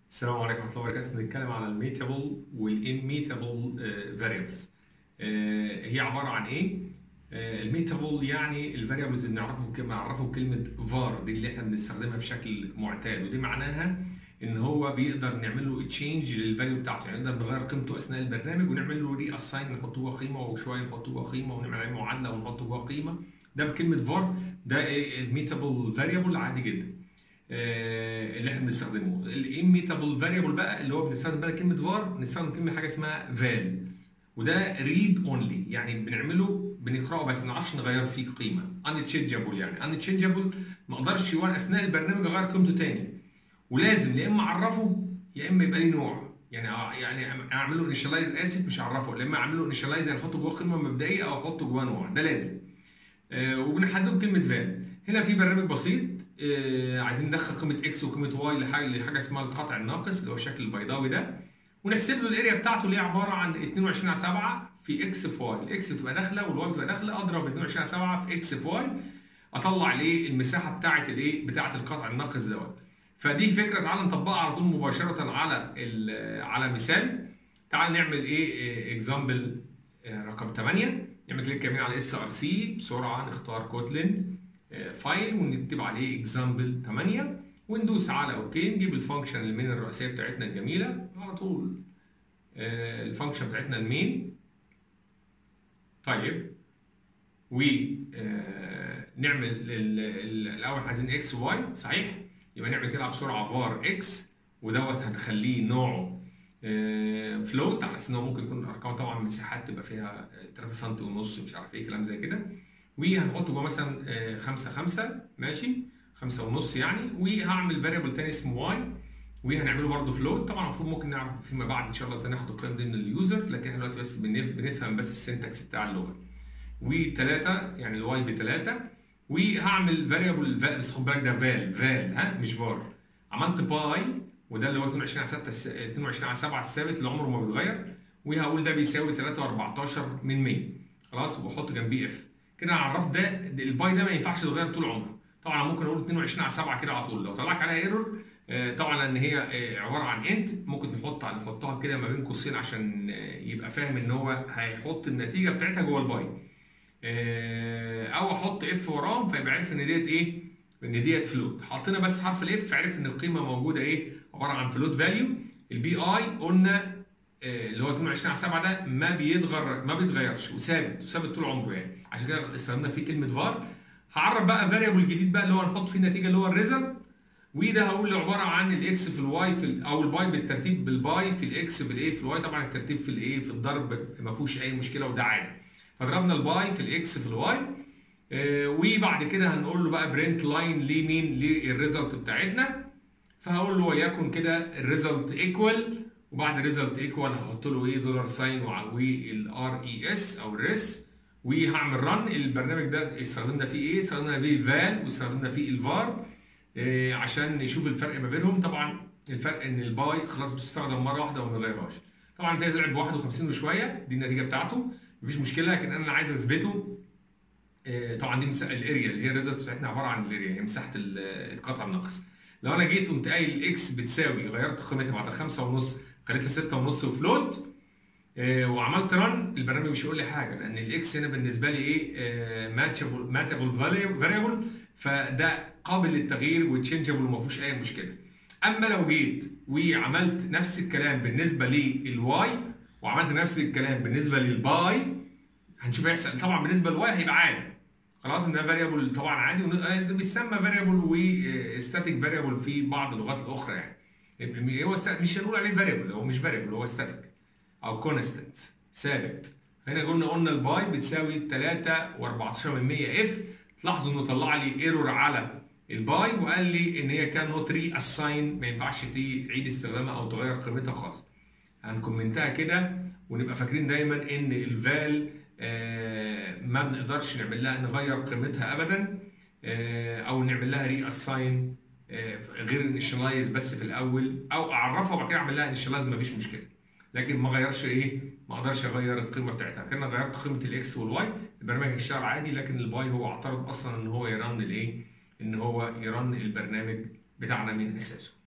السلام عليكم ورحمة الله وبركاته بنتكلم على الميتابل والإميتابل فاريبلز هي عبارة عن إيه؟ الميتابل يعني الفاريبلز اللي نعرفه كما نعرفه بكلمة فار دي اللي احنا بنستخدمها بشكل معتاد ودي معناها ان هو بيقدر نعمل له تشينج للفاليو بتاعته يعني نقدر نغير قيمته اثناء البرنامج ونعمل له ري اساين نحط جوه قيمه وشويه نحط جوه قيمه ونعمل عليه معادله ونحط جوه قيمه ده بكلمه فار ده الميتابل فاريبل عادي جدا اللي احنا بنستخدمه الاميتابل فاريبل بقى اللي هو بنستخدم بقى كلمه فار بنستخدم كلمه حاجه اسمها فال وده ريد اونلي يعني بنعمله بنقراه بس ما نعرفش نغير فيه قيمه unchangeable يعني unchangeable ما اقدرش وانا اثناء البرنامج اغير قيمته تاني ولازم يا اما اعرفه يا اما يبقى ليه نوع يعني يعني اعمل له انيشاليز اسف مش اعرفه يا اما اعمل له انيشاليز يعني احطه جوه قيمه مبدئيه او احطه جوه نوع ده لازم آه وبنحدده بكلمه فال هنا في برنامج بسيط آه عايزين ندخل قيمه اكس وقيمه واي لحاجه لحاجه اسمها القطع الناقص اللي هو الشكل البيضاوي ده ونحسب له الاريا بتاعته اللي هي عباره عن 22 على 7 في اكس في واي الاكس بتبقى داخله والواي بتبقى داخله اضرب 22 على 7 في اكس في واي اطلع الايه المساحه بتاعه الايه بتاعه القطع الناقص دوت فدي فكره تعال نطبقها على طول مباشره على على مثال تعال نعمل ايه اكزامبل رقم 8 نعمل كليك يمين على اس ار سي بسرعه نختار كوتلين فايل ونكتب عليه اكزامبل 8 وندوس على اوكي نجيب الفانكشن المين الرئيسيه بتاعتنا الجميله على طول الفانكشن بتاعتنا المين طيب و نعمل الاول عايزين اكس واي صحيح يبقى نعمل كده بسرعه فار اكس ودوت هنخليه نوعه فلوت على اساس ان هو ممكن يكون الارقام طبعا مساحات تبقى فيها 3 سم ونص مش عارف ايه كلام زي كده وهنحط جوه مثلا 5 5 ماشي 5 ونص يعني وهعمل فاريبل تاني اسمه واي وهنعمله برضه فلوت طبعا المفروض ممكن نعرف فيما بعد ان شاء الله ازاي ناخد القيم دي من اليوزر لكن احنا دلوقتي بس بنفهم بس السنتكس بتاع اللغه و3 يعني الواي ب 3 وهعمل فاريبل بس خد بالك ده فال فال ها مش فار عملت باي وده اللي هو 22 على 6 22 على 7 الثابت اللي عمره ما بيتغير وهقول ده بيساوي 3.14 من 100 خلاص وبحط جنبيه اف كده عرفت ده الباي ده ما ينفعش يتغير طول عمره طبعا ممكن اقول 22 على 7 كده على طول لو طلعك عليها ايرور طبعا لان هي عباره عن انت ممكن نحط نحطها كده ما بين قوسين عشان يبقى فاهم ان هو هيحط النتيجه بتاعتها جوه الباي او احط اف وراه فيبقى عارف ان ديت ايه ان ديت فلوت حطينا بس حرف الاف عرف ان القيمه موجوده ايه عباره عن فلوت فاليو البي اي قلنا اللي هو 22 على 7 ده ما بيتغير ما بيتغيرش وثابت وثابت طول عمره يعني عشان كده استخدمنا فيه كلمه فار هعرف بقى فاريبل جديد بقى اللي هو هنحط فيه النتيجه اللي هو الريزلت وده هقول له عباره عن الاكس في الواي في او الباي بالترتيب بالباي في الاكس بالايه في الواي طبعا الترتيب في الايه في الضرب ما فيهوش اي مشكله وده عادي فضربنا الباي في الاكس في الواي آه وبعد كده هنقول له بقى برنت لاين لمين للريزلت بتاعتنا فهقول له وليكن كده الريزلت ايكوال وبعد الريزلت ايكوال هحط له ايه دولار ساين والار اي اس او الريس وهعمل رن البرنامج ده استخدمنا فيه ايه؟ استخدمنا فيه فال واستخدمنا فيه الفار آه عشان نشوف الفرق ما بينهم طبعا الفرق ان الباي خلاص بتستخدم مره واحده وما نغيرهاش طبعا النتيجه طلعت ب 51 وشويه دي النتيجه بتاعته مفيش مشكله لكن انا عايز اثبته آه طبعا دي مساحه الاريا اللي هي الريزلت بتاعتنا عباره عن الاريا هي مساحه القطع الناقص لو انا جيت قمت قايل اكس بتساوي غيرت قيمتها بعد 5 ونص خليتها 6 ونص وفلوت آه وعملت رن البرنامج مش هيقول لي حاجه لان الاكس هنا بالنسبه لي ايه ماتشابل ماتابل فاريبل فده قابل للتغيير وتشينجبل وما فيهوش اي مشكله اما لو جيت وعملت نفس الكلام بالنسبه للواي وعملت نفس الكلام بالنسبه للباي هنشوف هيحصل طبعا بالنسبه للواي هيبقى عادي خلاص ان ده فاريبل طبعا عادي ده بيسمى فاريبل وستاتيك فاريبل في بعض اللغات الاخرى يعني هو مش هنقول عليه فاريبل هو مش فاريبل هو ستاتيك او كونستنت ثابت هنا قلنا قلنا الباي بتساوي 3 و14 من 100 اف تلاحظوا انه طلع لي ايرور على الباي وقال لي ان هي كان نوت ري اساين ما ينفعش تعيد استخدامها او تغير قيمتها خالص هنكومنتها كده ونبقى فاكرين دايما ان الفال آه ما بنقدرش نعمل لها نغير قيمتها ابدا آه او نعمل لها ري اساين آه غير انيشلايز بس في الاول او اعرفها وبعد كده اعمل لها انيشلايز مفيش مشكله لكن ما غيرش ايه ما اقدرش اغير القيمه بتاعتها كان غيرت قيمه الاكس والواي البرنامج هيشتغل عادي لكن الباي هو اعترض اصلا ان هو يرن الايه ان هو يرن البرنامج بتاعنا من اساسه